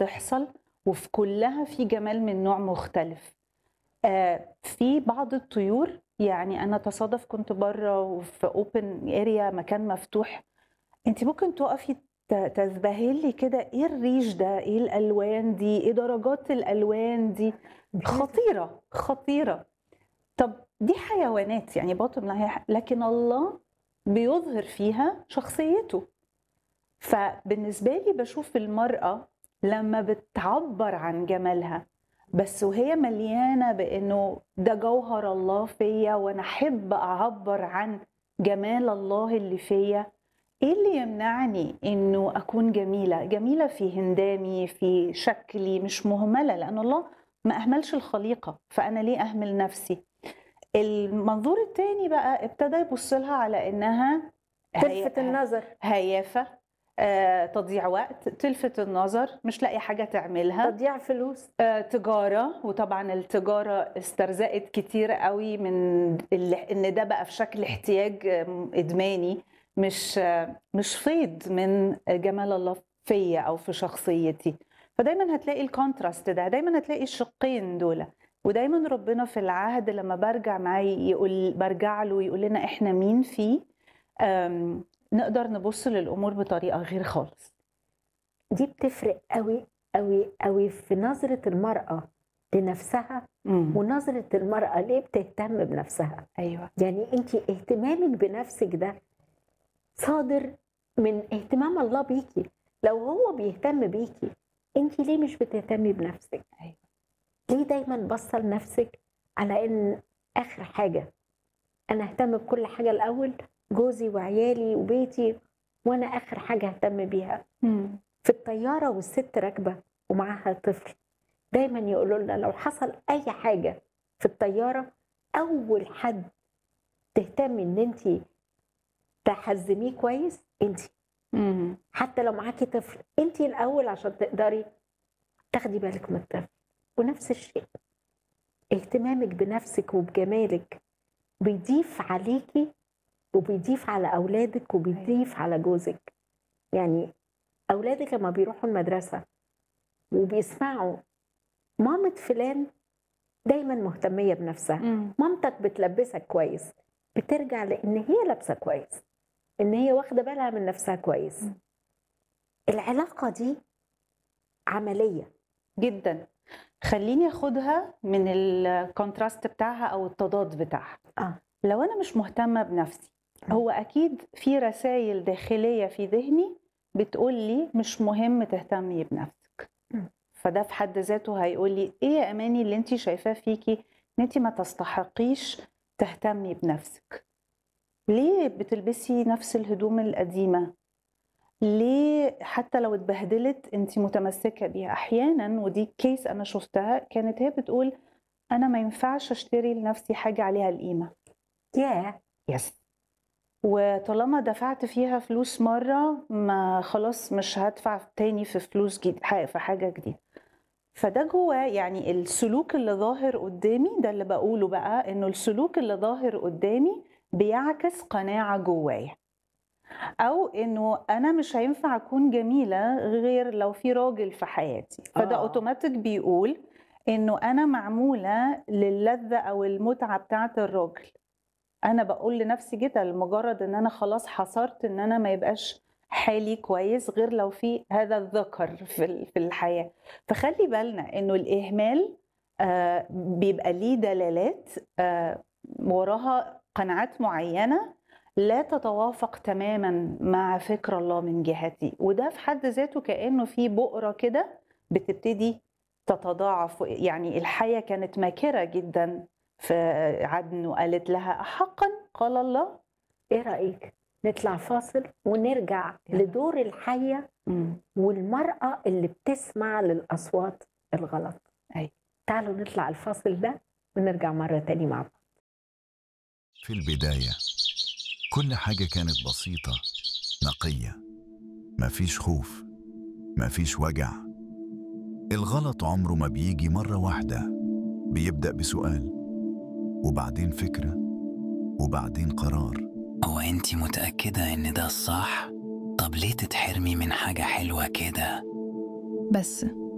بتحصل وفي كلها في جمال من نوع مختلف آه، في بعض الطيور يعني انا تصادف كنت بره وفي اوبن اريا مكان مفتوح انت ممكن تقفي ت- تذبهلي كده ايه الريش ده ايه الالوان دي ايه درجات الالوان دي خطيره خطيره طب دي حيوانات يعني باطن لا هي ح- لكن الله بيظهر فيها شخصيته فبالنسبه لي بشوف المراه لما بتعبر عن جمالها بس وهي مليانه بانه ده جوهر الله فيا وانا احب اعبر عن جمال الله اللي فيا ايه اللي يمنعني انه اكون جميله جميله في هندامي في شكلي مش مهمله لان الله ما اهملش الخليقه فانا ليه اهمل نفسي المنظور التاني بقى ابتدى يبص لها على انها هي- تلفت النظر هيافه آه، تضييع وقت تلفت النظر مش لاقي حاجه تعملها تضييع فلوس آه، تجارة وطبعا التجارة استرزقت كتير قوي من ال- ان ده بقى في شكل احتياج آم، ادماني مش آه، مش فيض من جمال الله فيا او في شخصيتي فدايما هتلاقي الكونتراست ده دايما هتلاقي الشقين دول ودايما ربنا في العهد لما برجع معاه يقول برجع له يقول لنا احنا مين فيه آم، نقدر نبص للامور بطريقه غير خالص دي بتفرق قوي قوي قوي في نظرة المرأة لنفسها مم. ونظرة المرأة ليه بتهتم بنفسها ايوه يعني انت اهتمامك بنفسك ده صادر من اهتمام الله بيكي لو هو بيهتم بيكي انت ليه مش بتهتمي بنفسك أيوة. ليه دايما باصه لنفسك على ان اخر حاجه انا اهتم بكل حاجه الاول جوزي وعيالي وبيتي وانا اخر حاجه اهتم بيها مم. في الطياره والست راكبه ومعاها طفل دايما يقولوا لنا لو حصل اي حاجه في الطياره اول حد تهتمي ان انت تحزميه كويس انت مم. حتى لو معاكي طفل انت الاول عشان تقدري تاخدي بالك من الطفل ونفس الشيء اهتمامك بنفسك وبجمالك بيضيف عليكي وبيضيف على اولادك وبيضيف على جوزك يعني اولادك لما بيروحوا المدرسه وبيسمعوا مامة فلان دايما مهتميه بنفسها مم. مامتك بتلبسك كويس بترجع لان هي لابسه كويس ان هي واخده بالها من نفسها كويس م. العلاقه دي عمليه جدا خليني اخدها من الكونتراست بتاعها او التضاد بتاعها اه لو انا مش مهتمه بنفسي هو اكيد في رسائل داخليه في ذهني بتقول لي مش مهم تهتمي بنفسك مم. فده في حد ذاته هيقول لي ايه يا اماني اللي انت شايفاه فيكي ان انت ما تستحقيش تهتمي بنفسك ليه بتلبسي نفس الهدوم القديمه ليه حتى لو اتبهدلت انت متمسكه بيها احيانا ودي كيس انا شفتها كانت هي بتقول انا ما ينفعش اشتري لنفسي حاجه عليها القيمه يا يس وطالما دفعت فيها فلوس مرة ما خلاص مش هدفع تاني في فلوس جديد في حاجة جديدة فده جواه يعني السلوك اللي ظاهر قدامي ده اللي بقوله بقى انه السلوك اللي ظاهر قدامي بيعكس قناعة جوايا او انه انا مش هينفع اكون جميلة غير لو في راجل في حياتي فده آه. اوتوماتيك بيقول انه انا معمولة للذة او المتعة بتاعت الراجل انا بقول لنفسي كده لمجرد ان انا خلاص حصرت ان انا ما يبقاش حالي كويس غير لو في هذا الذكر في ال- في الحياه فخلي بالنا انه الاهمال آه، بيبقى ليه دلالات آه، وراها قناعات معينه لا تتوافق تماما مع فكر الله من جهتي وده في حد ذاته كانه في بؤره كده بتبتدي تتضاعف يعني الحياه كانت ماكره جدا في عدن وقالت لها أحقا قال الله ايه رايك نطلع فاصل ونرجع يلا. لدور الحيه والمراه اللي بتسمع للاصوات الغلط أي. تعالوا نطلع الفاصل ده ونرجع مره تاني مع بعض في البداية كل حاجة كانت بسيطة نقية مفيش خوف مفيش وجع الغلط عمره ما بيجي مرة واحدة بيبدأ بسؤال وبعدين فكرة وبعدين قرار هو انت متأكدة ان ده الصح؟ طب ليه تتحرمي من حاجة حلوة كده؟ بس